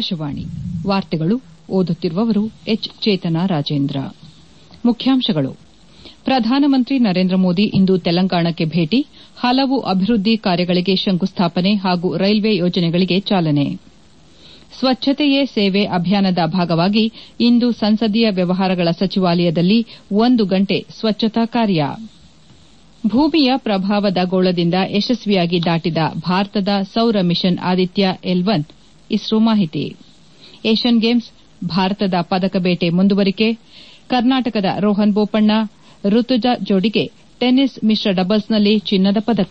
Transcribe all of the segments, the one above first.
ಆಕಾಶವಾಣಿ ವಾರ್ತೆಗಳು ಓದುತ್ತಿರುವವರು ಎಚ್ ಚೇತನಾ ರಾಜೇಂದ್ರ ಮುಖ್ಯಾಂಶಗಳು ಪ್ರಧಾನಮಂತ್ರಿ ನರೇಂದ್ರ ಮೋದಿ ಇಂದು ತೆಲಂಗಾಣಕ್ಕೆ ಭೇಟಿ ಹಲವು ಅಭಿವೃದ್ದಿ ಕಾರ್ಯಗಳಿಗೆ ಶಂಕುಸ್ಥಾಪನೆ ಹಾಗೂ ರೈಲ್ವೆ ಯೋಜನೆಗಳಿಗೆ ಚಾಲನೆ ಸ್ವಚ್ಛತೆಯೇ ಸೇವೆ ಅಭಿಯಾನದ ಭಾಗವಾಗಿ ಇಂದು ಸಂಸದೀಯ ವ್ಯವಹಾರಗಳ ಸಚಿವಾಲಯದಲ್ಲಿ ಒಂದು ಗಂಟೆ ಸ್ವಚ್ಛತಾ ಕಾರ್ಯ ಭೂಮಿಯ ಪ್ರಭಾವದ ಗೋಳದಿಂದ ಯಶಸ್ವಿಯಾಗಿ ದಾಟಿದ ಭಾರತದ ಸೌರ mission Aditya L one ISRO ಮಾಹಿತಿ ಏಷ್ಯನ್ ಗೇಮ್ಸ್ ಭಾರತದ ಪದಕ ಬೇಟೆ ಮುಂದುವರಿಕೆ ಕರ್ನಾಟಕದ ರೋಹನ್ ಬೋಪಣ್ಣ ಋತುಜಾ ಜೋಡಿಗೆ ಟೆನ್ನಿಸ್ ಮಿಶ್ರ ಡಬಲ್ಸ್ನಲ್ಲಿ ಚಿನ್ನದ ಪದಕ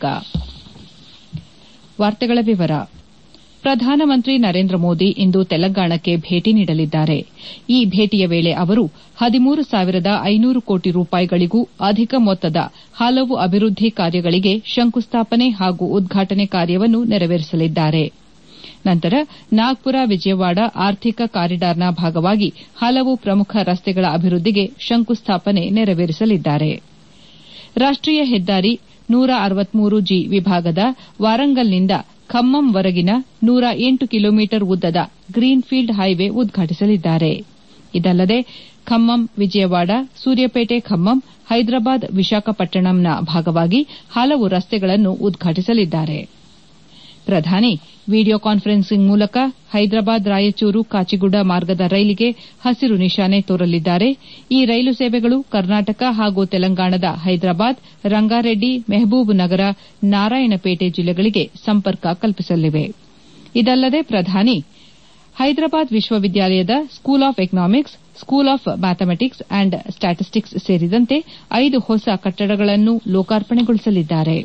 ಪ್ರಧಾನಮಂತ್ರಿ ನರೇಂದ್ರ ಮೋದಿ ಇಂದು ತೆಲಂಗಾಣಕ್ಕೆ ಭೇಟಿ ನೀಡಲಿದ್ದಾರೆ ಈ ಭೇಟಿಯ ವೇಳೆ ಅವರು ಹದಿಮೂರು ಸಾವಿರದ ಐನೂರು ಕೋಟಿ ರೂಪಾಯಿಗಳಿಗೂ ಅಧಿಕ ಮೊತ್ತದ ಹಲವು ಅಭಿವೃದ್ದಿ ಕಾರ್ಯಗಳಿಗೆ ಶಂಕುಸ್ಥಾಪನೆ ಹಾಗೂ ಉದ್ಘಾಟನೆ ಕಾರ್ಯವನ್ನು ನೆರವೇರಿಸಲಿದ್ದಾರೆ ನಂತರ ನಾಗ್ಪುರ ವಿಜಯವಾಡ ಆರ್ಥಿಕ ಕಾರಿಡಾರ್ನ ಭಾಗವಾಗಿ ಹಲವು ಪ್ರಮುಖ ರಸ್ತೆಗಳ ಅಭಿವೃದ್ದಿಗೆ ಶಂಕುಸ್ಥಾಪನೆ ನೆರವೇರಿಸಲಿದ್ದಾರೆ ರಾಷ್ಟೀಯ ಹೆದ್ದಾರಿ ನೂರ ಅರವತ್ಮೂರು ಜಿ ವಿಭಾಗದ ವಾರಂಗಲ್ನಿಂದ ಖಮ್మంವರೆಗಿನ ನೂರ ಎಂಟು ಕಿಲೋಮೀಟರ್ ಉದ್ದದ ಗ್ರೀನ್ಫೀಲ್ಡ್ ಹೈವೇ ಉದ್ಘಾಟಿಸಲಿದ್ದಾರೆ ಇದಲ್ಲದೆ ಖಮ್ಮಂ ವಿಜಯವಾಡ ಸೂರ್ಯಪೇಟೆ ಖಮ್ಮಂ ಹೈದರಾಬಾದ್ ವಿಶಾಖಪಟ್ಟಣಂನ ಭಾಗವಾಗಿ ಹಲವು ರಸ್ತೆಗಳನ್ನು ಉದ್ಘಾಟಿಸಲಿದ್ದಾರೆ ಪ್ರಧಾನಿ ವಿಡಿಯೋ ಕಾನ್ಫರೆನ್ಸಿಂಗ್ ಮೂಲಕ ಹೈದರಾಬಾದ್ ರಾಯಚೂರು ಕಾಚಿಗುಡ ಮಾರ್ಗದ ರೈಲಿಗೆ ಹಸಿರು ನಿಶಾನೆ ತೋರಲಿದ್ದಾರೆ ಈ ರೈಲು ಸೇವೆಗಳು ಕರ್ನಾಟಕ ಹಾಗೂ ತೆಲಂಗಾಣದ ಹೈದರಾಬಾದ್ ರಂಗಾರೆಡ್ಡಿ ಮೆಹಬೂಬ್ ನಗರ ನಾರಾಯಣಪೇಟೆ ಜಿಲ್ಲೆಗಳಿಗೆ ಸಂಪರ್ಕ ಕಲ್ಪಿಸಲಿವೆ ಇದಲ್ಲದೆ ಪ್ರಧಾನಿ ಹೈದರಾಬಾದ್ ವಿಶ್ವವಿದ್ಯಾಲಯದ school of economics school of mathematics and statistics ಸೇರಿದಂತೆ ಐದು ಹೊಸ ಕಟ್ಟಡಗಳನ್ನು ಲೋಕಾರ್ಪಣೆಗೊಳಿಸಲಿದ್ದಾರೆ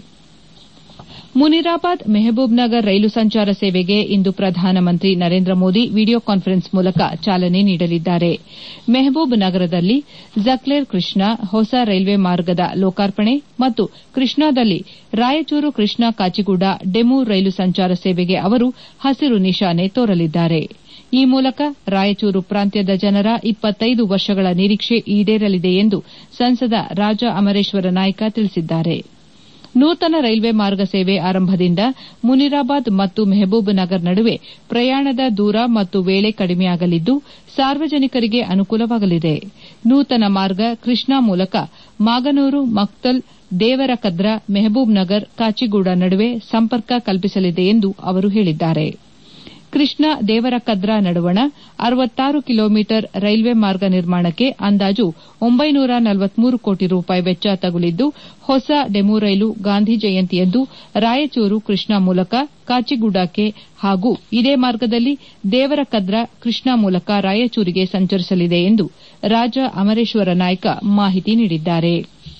ಮುನಿರಾಬಾದ್ ಮೆಹಬೂಬ್ ನಗರ್ ರೈಲು ಸಂಚಾರ ಸೇವೆಗೆ ಇಂದು ಪ್ರಧಾನಮಂತ್ರಿ ನರೇಂದ್ರ ಮೋದಿ ವಿಡಿಯೋ ಕಾನ್ಫರೆನ್ಸ್ ಮೂಲಕ ಚಾಲನೆ ನೀಡಲಿದ್ದಾರೆ ಮೆಹಬೂಬ್ ನಗರದಲ್ಲಿ ಜಕ್ಲೇರ್ ಕೃಷ್ಣಾ ಹೊಸ ರೈಲ್ವೆ ಮಾರ್ಗದ ಲೋಕಾರ್ಪಣೆ ಮತ್ತು ಕೃಷ್ಣಾದಲ್ಲಿ ರಾಯಚೂರು ಕೃಷ್ಣಾ ಕಾಚಿಗೂಡ ಡೆಮು ರೈಲು ಸಂಚಾರ ಸೇವೆಗೆ ಅವರು ಹಸಿರು ನಿಶಾನೆ ತೋರಲಿದ್ದಾರೆ ಈ ಮೂಲಕ ರಾಯಚೂರು ಪ್ರಾಂತ್ಯದ ಜನರ ಇಪ್ಪತ್ತೈದು ವರ್ಷಗಳ ನಿರೀಕ್ಷೆ ಈಡೇರಲಿದೆ ಎಂದು ಸಂಸದ ರಾಜಾ ಅಮರೇಶ್ವರ ನಾಯ್ಕ ತಿಳಿಸಿದ್ದಾರೆ ನೂತನ ರೈಲ್ವೆ ಮಾರ್ಗ ಸೇವೆ ಆರಂಭದಿಂದ ಮುನಿರಾಬಾದ್ ಮತ್ತು ಮೆಹಬೂಬ್ ನಗರ್ ನಡುವೆ ಪ್ರಯಾಣದ ದೂರ ಮತ್ತು ವೇಳೆ ಕಡಿಮೆಯಾಗಲಿದ್ದು ಸಾರ್ವಜನಿಕರಿಗೆ ಅನುಕೂಲವಾಗಲಿದೆ ನೂತನ ಮಾರ್ಗ ಕೃಷ್ಣಾ ಮೂಲಕ ಮಾಗನೂರು ಮಕ್ತಲ್ ದೇವರಕದ್ರ ಮೆಹಬೂಬ್ ನಗರ್ ಕಾಚಿಗೂಡ ನಡುವೆ ಸಂಪರ್ಕ ಕಲ್ಪಿಸಲಿದೆ ಎಂದು ಅವರು ಹೇಳಿದ್ದಾರೆ ಕೃಷ್ಣಾ ದೇವರಕದ್ರ ನಡುವಣ ಅರವತ್ತಾರು ಕಿಲೋಮೀಟರ್ ರೈಲ್ವೆ ಮಾರ್ಗ ನಿರ್ಮಾಣಕ್ಕೆ ಅಂದಾಜು ಒಂಬೈನೂರ ನಲವತ್ಮೂರು ಕೋಟಿ ರೂಪಾಯಿ ವೆಚ್ಚ ತಗುಲಿದ್ದು ಹೊಸ ಡೆಮು ರೈಲು ಗಾಂಧಿ ಜಯಂತಿಯಂದು ರಾಯಚೂರು ಕೃಷ್ಣಾ ಮೂಲಕ ಕಾಚಿಗೂಡಕ್ಕೆ ಹಾಗೂ ಇದೇ ಮಾರ್ಗದಲ್ಲಿ ದೇವರಕದ್ರ ಕೃಷ್ಣಾ ಮೂಲಕ ರಾಯಚೂರಿಗೆ ಸಂಚರಿಸಲಿದೆ ಎಂದು ರಾಜಾ ಅಮರೇಶ್ವರ ನಾಯ್ಕ ಮಾಹಿತಿ ನೀಡಿದ್ದಾರೆ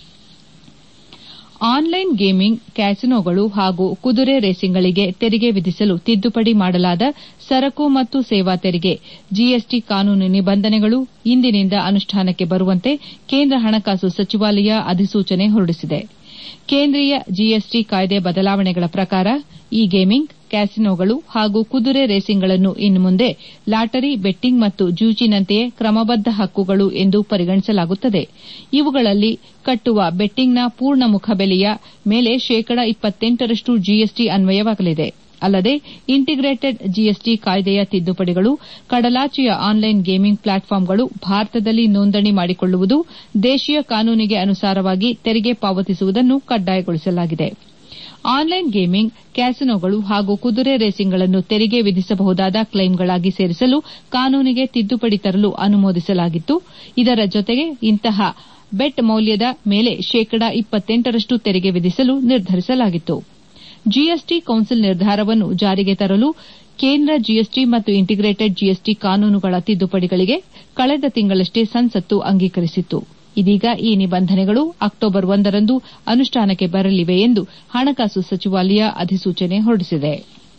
ಆನ್ಲೈನ್ ಗೇಮಿಂಗ್ ಕ್ಯಾಸಿನೋಗಳು ಹಾಗೂ ಕುದುರೆ ರೇಸಿಂಗ್ಗಳಿಗೆ ತೆರಿಗೆ ವಿಧಿಸಲು ತಿದ್ದುಪಡಿ ಮಾಡಲಾದ ಸರಕು ಮತ್ತು ಸೇವಾ ತೆರಿಗೆ ಜಿಎಸ್ಟಿ ಕಾನೂನು ನಿಬಂಧನೆಗಳು ಇಂದಿನಿಂದ ಅನುಷ್ಠಾನಕ್ಕೆ ಬರುವಂತೆ ಕೇಂದ್ರ ಹಣಕಾಸು ಸಚಿವಾಲಯ ಅಧಿಸೂಚನೆ ಹೊರಡಿಸಿದೆ ಕೇಂದ್ರೀಯ ಜಿಎಸ್ಟಿ ಕಾಯ್ದೆ ಬದಲಾವಣೆಗಳ ಪ್ರಕಾರ ಇ ಗೇಮಿಂಗ್ ಕ್ಯಾಸಿನೋಗಳು ಹಾಗೂ ಕುದುರೆ ರೇಸಿಂಗ್ಗಳನ್ನು ಇನ್ನು ಮುಂದೆ ಲಾಟರಿ ಬೆಟ್ಟಿಂಗ್ ಮತ್ತು ಜೂಜಿನಂತೆಯೇ ಕ್ರಮಬದ್ದ ಹಕ್ಕುಗಳು ಎಂದು ಪರಿಗಣಿಸಲಾಗುತ್ತದೆ ಇವುಗಳಲ್ಲಿ ಕಟ್ಟುವ ಬೆಟ್ಟಿಂಗ್ನ ಪೂರ್ಣ ಮುಖಬೆಲೆಯ ಮೇಲೆ ಶೇಕಡಾ ಇಪ್ಪತ್ತೆಂಟರಷ್ಟು ಜಿಎಸ್ಟಿ ಅನ್ವಯವಾಗಲಿದೆ ಅಲ್ಲದೆ ಇಂಟಿಗ್ರೇಟೆಡ್ ಜಿಎಸ್ಟಿ ಕಾಯ್ದೆಯ ತಿದ್ದುಪಡಿಗಳು ಕಡಲಾಚೆಯ ಆನ್ಲೈನ್ ಗೇಮಿಂಗ್ ಪ್ಲಾಟ್ಫಾರ್ಮ್ಗಳು ಭಾರತದಲ್ಲಿ ನೋಂದಣಿ ಮಾಡಿಕೊಳ್ಳುವುದು ದೇಶೀಯ ಕಾನೂನಿಗೆ ಅನುಸಾರವಾಗಿ ತೆರಿಗೆ ಪಾವತಿಸುವುದನ್ನು ಕಡ್ಡಾಯಗೊಳಿಸಲಾಗಿದೆ ಆನ್ಲೈನ್ ಗೇಮಿಂಗ್ ಕ್ಯಾಸಿನೋಗಳು ಹಾಗೂ ಕುದುರೆ ರೇಸಿಂಗ್ಗಳನ್ನು ತೆರಿಗೆ ವಿಧಿಸಬಹುದಾದ ಕ್ಲೈಮ್ಗಳಾಗಿ ಸೇರಿಸಲು ಕಾನೂನಿಗೆ ತಿದ್ದುಪಡಿ ತರಲು ಅನುಮೋದಿಸಲಾಗಿತ್ತು ಇದರ ಜೊತೆಗೆ ಇಂತಹ ಬೆಟ್ ಮೌಲ್ಯದ ಮೇಲೆ ಶೇಕಡಾ ಇಪ್ಪತ್ತೆಂಟರಷ್ಟು ತೆರಿಗೆ ವಿಧಿಸಲು ನಿರ್ಧರಿಸಲಾಗಿತ್ತು ಜಿಎಸ್ಟಿ ಕೌನ್ಸಿಲ್ ನಿರ್ಧಾರವನ್ನು ಜಾರಿಗೆ ತರಲು ಕೇಂದ್ರ ಜಿಎಸ್ಟಿ ಮತ್ತು ಇಂಟಿಗ್ರೇಟೆಡ್ ಜಿಎಸ್ಟಿ ಕಾನೂನುಗಳ ತಿದ್ದುಪಡಿಗಳಿಗೆ ಕಳೆದ ತಿಂಗಳಷ್ಟೇ ಸಂಸತ್ತು ಅಂಗೀಕರಿಸಿತ್ತು ಇದೀಗ ಈ ನಿಬಂಧನೆಗಳು ಅಕ್ಟೋಬರ್ ಒಂದರಂದು ಅನುಷ್ಠಾನಕ್ಕೆ ಬರಲಿವೆ ಎಂದು ಹಣಕಾಸು ಸಚಿವಾಲಯ ಅಧಿಸೂಚನೆ ಹೊರಡಿಸಿದೆ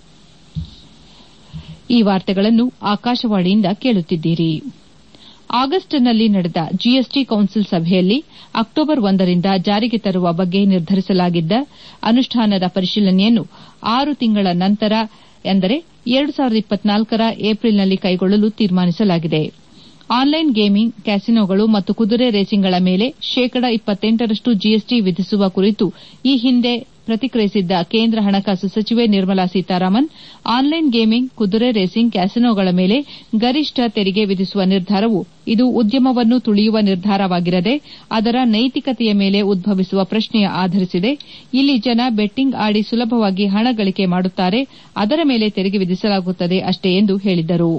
ಈ ವಾರ್ತೆಗಳನ್ನು ಆಕಾಶವಾಣಿಯಿಂದ ಕೇಳುತ್ತಿದ್ದೀರಿ ಆಗಸ್ಟ್ನಲ್ಲಿ ನಡೆದ ಜಿಎಸ್ಟಿ ಕೌನ್ಸಿಲ್ ಸಭೆಯಲ್ಲಿ ಅಕ್ಟೋಬರ್ ಒಂದರಿಂದ ಜಾರಿಗೆ ತರುವ ಬಗ್ಗೆ ನಿರ್ಧರಿಸಲಾಗಿದ್ದ ಅನುಷ್ಠಾನದ ಪರಿಶೀಲನೆಯನ್ನು ಆರು ತಿಂಗಳ ನಂತರ ಅಂದರೆ ಎರಡು ಸಾವಿರದ ಇಪ್ಪತ್ನಾಲ್ಕರ ಏಪ್ರಿಲ್ನಲ್ಲಿ ಕೈಗೊಳ್ಳಲು ತೀರ್ಮಾನಿಸಲಾಗಿದೆ ಆನ್ಲೈನ್ ಗೇಮಿಂಗ್ ಕ್ಯಾಸಿನೋಗಳು ಮತ್ತು ಕುದುರೆ ರೇಸಿಂಗ್ಗಳ ಮೇಲೆ ಶೇಕಡಾ ಇಪ್ಪತ್ತೆಂಟರಷ್ಟು ಜಿಎಸ್ಟಿ ವಿಧಿಸುವ ಕುರಿತು ಈ ಹಿಂದೆ ಪ್ರತಿಕ್ರಿಯಿಸಿದ್ದ ಕೇಂದ್ರ ಹಣಕಾಸು ಸಚಿವೆ ನಿರ್ಮಲಾ ಸೀತಾರಾಮನ್ ಆನ್ಲೈನ್ ಗೇಮಿಂಗ್ ಕುದುರೆ ರೇಸಿಂಗ್ ಕ್ಯಾಸಿನೋಗಳ ಮೇಲೆ ಗರಿಷ್ಠ ತೆರಿಗೆ ವಿಧಿಸುವ ನಿರ್ಧಾರವು ಇದು ಉದ್ಯಮವನ್ನು ತುಳಿಯುವ ನಿರ್ಧಾರವಾಗಿರದೆ ಅದರ ನೈತಿಕತೆಯ ಮೇಲೆ ಉದ್ಭವಿಸುವ ಪ್ರಶ್ನೆಯ ಆಧರಿಸಿದೆ ಇಲ್ಲಿ ಜನ ಬೆಟ್ಟಿಂಗ್ ಆಡಿ ಸುಲಭವಾಗಿ ಹಣ ಗಳಿಕೆ ಮಾಡುತ್ತಾರೆ ಅದರ ಮೇಲೆ ತೆರಿಗೆ ವಿಧಿಸಲಾಗುತ್ತದೆ ಅಷ್ಟೇ ಎಂದು ಹೇಳಿದರು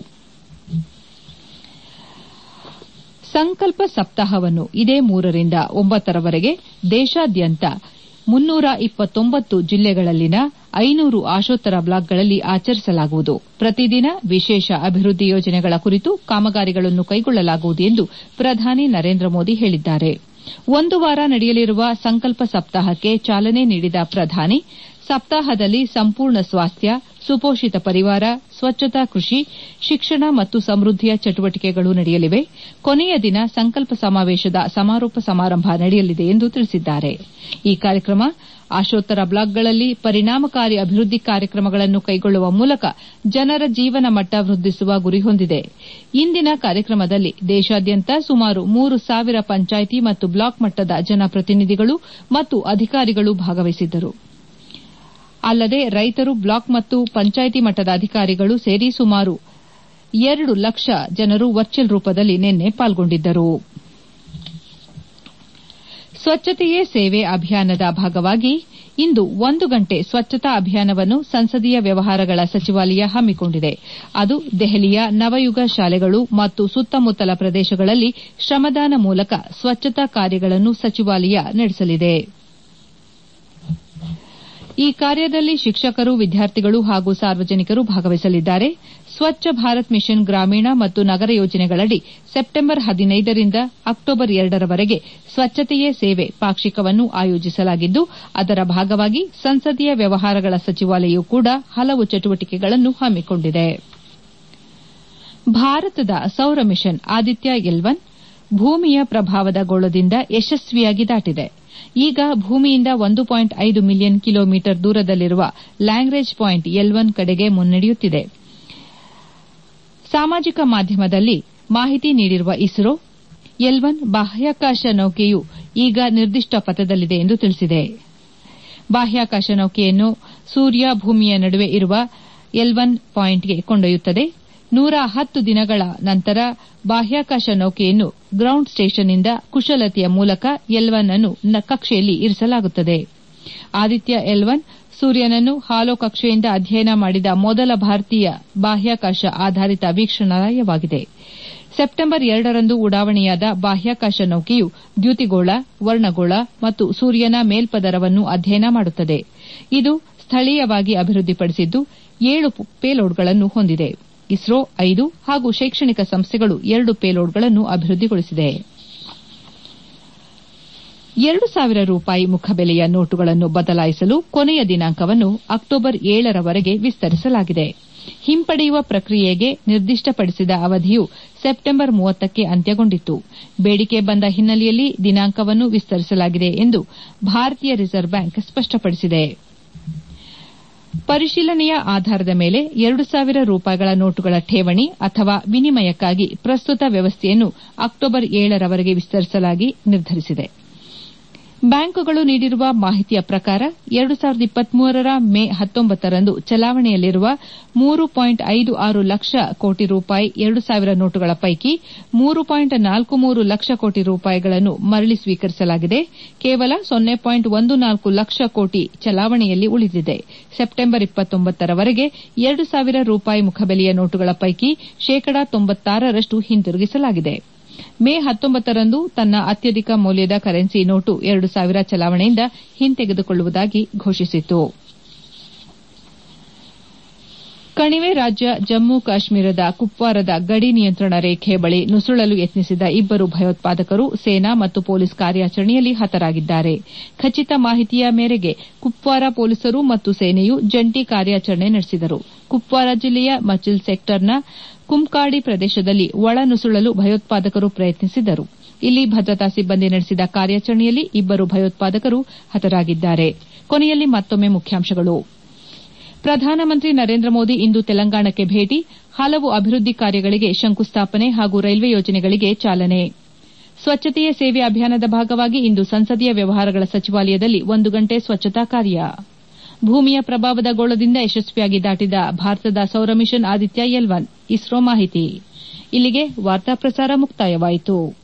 ಸಂಕಲ್ಪ ಸಪ್ತಾಹವನ್ನು ಇದೇ ಮೂರರಿಂದ ಒಂಬತ್ತರವರೆಗೆ ದೇಶಾದ್ಯಂತ ಮುನ್ನೂರ ಇಪ್ಪತ್ತೊಂಬತ್ತು ಜಿಲ್ಲೆಗಳಲ್ಲಿನ ಐನೂರು ಆಶೋತ್ತರ ಬ್ಲಾಕ್ಗಳಲ್ಲಿ ಆಚರಿಸಲಾಗುವುದು ಪ್ರತಿದಿನ ವಿಶೇಷ ಅಭಿವೃದ್ಧಿ ಯೋಜನೆಗಳ ಕುರಿತು ಕಾಮಗಾರಿಗಳನ್ನು ಕೈಗೊಳ್ಳಲಾಗುವುದು ಎಂದು ಪ್ರಧಾನಿ ನರೇಂದ್ರ ಮೋದಿ ಹೇಳಿದ್ದಾರೆ ಒಂದು ವಾರ ನಡೆಯಲಿರುವ ಸಂಕಲ್ಪ ಸಪ್ತಾಹಕ್ಕೆ ಚಾಲನೆ ನೀಡಿದ ಪ್ರಧಾನಿ ಸಪ್ತಾಹದಲ್ಲಿ ಸಂಪೂರ್ಣ ಸ್ವಾಸ್ಥ್ಯ ಸುಪೋಷಿತ ಪರಿವಾರ ಸ್ವಚ್ಛತಾ ಕೃಷಿ ಶಿಕ್ಷಣ ಮತ್ತು ಸಮೃದ್ಧಿಯ ಚಟುವಟಿಕೆಗಳು ನಡೆಯಲಿವೆ ಕೊನೆಯ ದಿನ ಸಂಕಲ್ಪ ಸಮಾವೇಶದ ಸಮಾರೋಪ ಸಮಾರಂಭ ನಡೆಯಲಿದೆ ಎಂದು ತಿಳಿಸಿದ್ದಾರೆ ಈ ಕಾರ್ಯಕ್ರಮ ಆಶೋತ್ತರ ಬ್ಲಾಕ್ಗಳಲ್ಲಿ ಪರಿಣಾಮಕಾರಿ ಅಭಿವೃದ್ಧಿ ಕಾರ್ಯಕ್ರಮಗಳನ್ನು ಕೈಗೊಳ್ಳುವ ಮೂಲಕ ಜನರ ಜೀವನ ಮಟ್ಟ ವೃದ್ಧಿಸುವ ಗುರಿ ಹೊಂದಿದೆ ಇಂದಿನ ಕಾರ್ಯಕ್ರಮದಲ್ಲಿ ದೇಶಾದ್ಯಂತ ಸುಮಾರು ಮೂರು ಸಾವಿರ ಪಂಚಾಯಿತಿ ಮತ್ತು ಬ್ಲಾಕ್ ಮಟ್ಟದ ಜನಪ್ರತಿನಿಧಿಗಳು ಮತ್ತು ಅಧಿಕಾರಿಗಳು ಭಾಗವಹಿಸಿದ್ದರು ಅಲ್ಲದೆ ರೈತರು ಬ್ಲಾಕ್ ಮತ್ತು ಪಂಚಾಯಿತಿ ಮಟ್ಟದ ಅಧಿಕಾರಿಗಳು ಸೇರಿ ಸುಮಾರು ಎರಡು ಲಕ್ಷ ಜನರು ವರ್ಚುವಲ್ ರೂಪದಲ್ಲಿ ನಿನ್ನೆ ಪಾಲ್ಗೊಂಡಿದ್ದರು ಸ್ವಚ್ಛತೆಯೇ ಸೇವೆ ಅಭಿಯಾನದ ಭಾಗವಾಗಿ ಇಂದು ಒಂದು ಗಂಟೆ ಸ್ವಚ್ಛತಾ ಅಭಿಯಾನವನ್ನು ಸಂಸದೀಯ ವ್ಯವಹಾರಗಳ ಸಚಿವಾಲಯ ಹಮ್ಮಿಕೊಂಡಿದೆ ಅದು ದೆಹಲಿಯ ನವಯುಗ ಶಾಲೆಗಳು ಮತ್ತು ಸುತ್ತಮುತ್ತಲ ಪ್ರದೇಶಗಳಲ್ಲಿ ಶ್ರಮದಾನ ಮೂಲಕ ಸ್ವಚ್ಛತಾ ಕಾರ್ಯಗಳನ್ನು ಸಚಿವಾಲಯ ನಡೆಸಲಿದೆ ಈ ಕಾರ್ಯದಲ್ಲಿ ಶಿಕ್ಷಕರು ವಿದ್ಯಾರ್ಥಿಗಳು ಹಾಗೂ ಸಾರ್ವಜನಿಕರು ಭಾಗವಹಿಸಲಿದ್ದಾರೆ ಸ್ವಚ್ಛ ಭಾರತ್ ಮಿಷನ್ ಗ್ರಾಮೀಣ ಮತ್ತು ನಗರ ಯೋಜನೆಗಳಡಿ ಸೆಪ್ಟೆಂಬರ್ ಹದಿನೈದರಿಂದ ಅಕ್ಟೋಬರ್ ಎರಡರವರೆಗೆ ಸ್ವಚ್ಛತೆಯೇ ಸೇವೆ ಪಾಕ್ಷಿಕವನ್ನು ಆಯೋಜಿಸಲಾಗಿದ್ದು ಅದರ ಭಾಗವಾಗಿ ಸಂಸದೀಯ ವ್ಯವಹಾರಗಳ ಸಚಿವಾಲಯವು ಕೂಡ ಹಲವು ಚಟುವಟಿಕೆಗಳನ್ನು ಹಮ್ಮಿಕೊಂಡಿದೆ ಭಾರತದ ಸೌರ ಮಿಷನ್ ಆದಿತ್ಯ ಎಲ್ ಒನ್ ಭೂಮಿಯ ಪ್ರಭಾವದ ಗೋಳದಿಂದ ಯಶಸ್ವಿಯಾಗಿ ದಾಟಿದೆ ಈಗ ಭೂಮಿಯಿಂದ ಒಂದು ಪಾಯಿಂಟ್ ಐದು ಮಿಲಿಯನ್ ಕಿಲೋಮೀಟರ್ ದೂರದಲ್ಲಿರುವ ಲ್ಯಾಂಗ್ರೇಜ್ ಪಾಯಿಂಟ್ ಎಲ್ ಒನ್ ಕಡೆಗೆ ಮುನ್ನಡೆಯುತ್ತಿದೆ ಸಾಮಾಜಿಕ ಮಾಧ್ಯಮದಲ್ಲಿ ಮಾಹಿತಿ ನೀಡಿರುವ ಇಸ್ರೋ ಎಲ್ ಒನ್ ಬಾಹ್ಯಾಕಾಶ ನೌಕೆಯು ಈಗ ನಿರ್ದಿಷ್ಟ ಪಥದಲ್ಲಿದೆ ಎಂದು ತಿಳಿಸಿದೆ ಬಾಹ್ಯಾಕಾಶ ನೌಕೆಯನ್ನು ಸೂರ್ಯ ಭೂಮಿಯ ನಡುವೆ ಇರುವ ಎಲ್ ಒನ್ ಪಾಯಿಂಟ್ಗೆ ಕೊಂಡೊಯ್ಯುತ್ತದೆ ನೂರ ಹತ್ತು ದಿನಗಳ ನಂತರ ಬಾಹ್ಯಾಕಾಶ ನೌಕೆಯನ್ನು ಗ್ರೌಂಡ್ ಸ್ಟೇಷನ್ನಿಂದ ಕುಶಲತೆಯ ಮೂಲಕ ಎಲ್ ಒನ್ ಅನ್ನು ಕಕ್ಷೆಯಲ್ಲಿ ಇರಿಸಲಾಗುತ್ತದೆ ಆದಿತ್ಯ ಎಲ್ ಒನ್ ಸೂರ್ಯನನ್ನು ಹಾಲೋ ಕಕ್ಷೆಯಿಂದ ಅಧ್ಯಯನ ಮಾಡಿದ ಮೊದಲ ಭಾರತೀಯ ಬಾಹ್ಯಾಕಾಶ ಆಧಾರಿತ ವೀಕ್ಷಣಾಲಯವಾಗಿದೆ ಸೆಪ್ಟೆಂಬರ್ ಎರಡರಂದು ಉಡಾವಣೆಯಾದ ಬಾಹ್ಯಾಕಾಶ ನೌಕೆಯು ದ್ಯುತಿಗೋಳ ವರ್ಣಗೋಳ ಮತ್ತು ಸೂರ್ಯನ ಮೇಲ್ಪದರವನ್ನು ಅಧ್ಯಯನ ಮಾಡುತ್ತದೆ ಇದು ಸ್ಥಳೀಯವಾಗಿ ಅಭಿವೃದ್ಧಿಪಡಿಸಿದ್ದು ಏಳು ಪೇಲೋಡ್ಗಳನ್ನು ಹೊಂದಿದೆ ಇಸ್ರೋ ಐದು ಹಾಗೂ ಶೈಕ್ಷಣಿಕ ಸಂಸ್ಥೆಗಳು ಎರಡು ಪೇಲೋಡ್ಗಳನ್ನು ಅಭಿವೃದ್ಧಿಗೊಳಿಸಿದೆ ಎರಡು ಸಾವಿರ ರೂಪಾಯಿ ಮುಖಬೆಲೆಯ ನೋಟುಗಳನ್ನು ಬದಲಾಯಿಸಲು ಕೊನೆಯ ದಿನಾಂಕವನ್ನು ಅಕ್ಟೋಬರ್ ಏಳರವರೆಗೆ ವಿಸ್ತರಿಸಲಾಗಿದೆ ಹಿಂಪಡೆಯುವ ಪ್ರಕ್ರಿಯೆಗೆ ನಿರ್ದಿಷ್ಟಪಡಿಸಿದ ಅವಧಿಯು ಸೆಪ್ಟೆಂಬರ್ ಮೂವತ್ತಕ್ಕೆ ಅಂತ್ಯಗೊಂಡಿತ್ತು ಬೇಡಿಕೆ ಬಂದ ಹಿನ್ನೆಲೆಯಲ್ಲಿ ದಿನಾಂಕವನ್ನು ವಿಸ್ತರಿಸಲಾಗಿದೆ ಎಂದು ಭಾರತೀಯ ರಿಸರ್ವ್ ಬ್ಯಾಂಕ್ ಸ್ಪಷ್ಟಪಡಿಸಿದೆ ಪರಿಶೀಲನೆಯ ಆಧಾರದ ಮೇಲೆ ಎರಡು ಸಾವಿರ ರೂಪಾಯಿಗಳ ನೋಟುಗಳ ಠೇವಣಿ ಅಥವಾ ವಿನಿಮಯಕ್ಕಾಗಿ ಪ್ರಸ್ತುತ ವ್ಯವಸ್ಥೆಯನ್ನು ಅಕ್ಟೋಬರ್ ಏಳರವರೆಗೆ ವಿಸ್ತರಿಸಲಾಗಿ ನಿರ್ಧರಿಸಿದೆ ಬ್ಯಾಂಕುಗಳು ನೀಡಿರುವ ಮಾಹಿತಿಯ ಪ್ರಕಾರ ಎರಡು ಸಾವಿರದ ಇಪ್ಪತ್ಮೂರರ ಮೇ ಹತ್ತೊಂಬತ್ತರಂದು ಚಲಾವಣೆಯಲ್ಲಿರುವ ಮೂರು ಪಾಯಿಂಟ್ ಐದು ಆರು ಲಕ್ಷ ಕೋಟಿ ರೂಪಾಯಿ ಎರಡು ಸಾವಿರ ನೋಟುಗಳ ಪೈಕಿ ಮೂರು ಪಾಯಿಂಟ್ ನಾಲ್ಕು ಮೂರು ಲಕ್ಷ ಕೋಟಿ ರೂಪಾಯಿಗಳನ್ನು ಮರಳಿ ಸ್ವೀಕರಿಸಲಾಗಿದೆ ಕೇವಲ ಸೊನ್ನೆ ಪಾಯಿಂಟ್ ಒಂದು ನಾಲ್ಕು ಲಕ್ಷ ಕೋಟಿ ಚಲಾವಣೆಯಲ್ಲಿ ಉಳಿದಿದೆ ಸೆಪ್ಟೆಂಬರ್ ಇಪ್ಪತ್ತೊಂಬತ್ತರವರೆಗೆ ಎರಡು ಸಾವಿರ ರೂಪಾಯಿ ಮುಖಬೆಲೆಯ ನೋಟುಗಳ ಪೈಕಿ ಶೇಕಡಾ ತೊಂಬತ್ತಾರರಷ್ಟು ಹಿಂತಿರುಗಿಸಲಾಗಿದೆ ಮೇ ಹತ್ತೊಂಬತ್ತರಂದು ತನ್ನ ಅತ್ಯಧಿಕ ಮೌಲ್ಯದ ಕರೆನ್ಸಿ ನೋಟು ಎರಡು ಸಾವಿರ ಚಲಾವಣೆಯಿಂದ ಹಿಂತೆಗೆದುಕೊಳ್ಳುವುದಾಗಿ ಘೋಷಿಸಿತು ಕಣಿವೆ ರಾಜ್ಯ ಜಮ್ಮು ಕಾಶ್ಮೀರದ ಕುಪ್ವಾರದ ಗಡಿ ನಿಯಂತ್ರಣ ರೇಖೆ ಬಳಿ ನುಸುಳಲು ಯತ್ನಿಸಿದ ಇಬ್ಬರು ಭಯೋತ್ಪಾದಕರು ಸೇನಾ ಮತ್ತು ಪೊಲೀಸ್ ಕಾರ್ಯಾಚರಣೆಯಲ್ಲಿ ಹತರಾಗಿದ್ದಾರೆ ಖಚಿತ ಮಾಹಿತಿಯ ಮೇರೆಗೆ ಕುಪ್ವಾರ ಪೊಲೀಸರು ಮತ್ತು ಸೇನೆಯು ಜಂಟಿ ಕಾರ್ಯಾಚರಣೆ ನಡೆಸಿದರು ಕುಪ್ವಾರ ಜಿಲ್ಲೆಯ ಮಚಿಲ್ ಸೆಕ್ಟರ್ನ ಕುಮ್ಕಾಡಿ ಪ್ರದೇಶದಲ್ಲಿ ಒಳ ನುಸುಳಲು ಭಯೋತ್ಪಾದಕರು ಪ್ರಯತ್ನಿಸಿದ್ದರು ಇಲ್ಲಿ ಭದ್ರತಾ ಸಿಬ್ಬಂದಿ ನಡೆಸಿದ ಕಾರ್ಯಾಚರಣೆಯಲ್ಲಿ ಇಬ್ಬರು ಭಯೋತ್ಪಾದಕರು ಹತರಾಗಿದ್ದಾರೆ ಕೊನೆಯಲ್ಲಿ ಮತ್ತೊಮ್ಮೆ ಮುಖ್ಯಾಂಶಗಳು ಪ್ರಧಾನಮಂತ್ರಿ ನರೇಂದ್ರ ಮೋದಿ ಇಂದು ತೆಲಂಗಾಣಕ್ಕೆ ಭೇಟಿ ಹಲವು ಅಭಿವೃದ್ಧಿ ಕಾರ್ಯಗಳಿಗೆ ಶಂಕುಸ್ಥಾಪನೆ ಹಾಗೂ ರೈಲ್ವೆ ಯೋಜನೆಗಳಿಗೆ ಚಾಲನೆ ಸ್ವಚ್ಛತೆಯೇ ಸೇವೆ ಅಭಿಯಾನದ ಭಾಗವಾಗಿ ಇಂದು ಸಂಸದೀಯ ವ್ಯವಹಾರಗಳ ಸಚಿವಾಲಯದಲ್ಲಿ ಒಂದು ಗಂಟೆ ಸ್ವಚ್ಛತಾ ಕಾರ್ಯ ಭೂಮಿಯ ಪ್ರಭಾವದ ಗೋಳದಿಂದ ಯಶಸ್ವಿಯಾಗಿ ದಾಟಿದ ಭಾರತದ ಸೌರ mission Aditya L one ISRO ಮಾಹಿತಿ ಇಲ್ಲಿಗೆ ವಾರ್ತಾ ಪ್ರಸಾರ ಮುಕ್ತಾಯವಾಯಿತು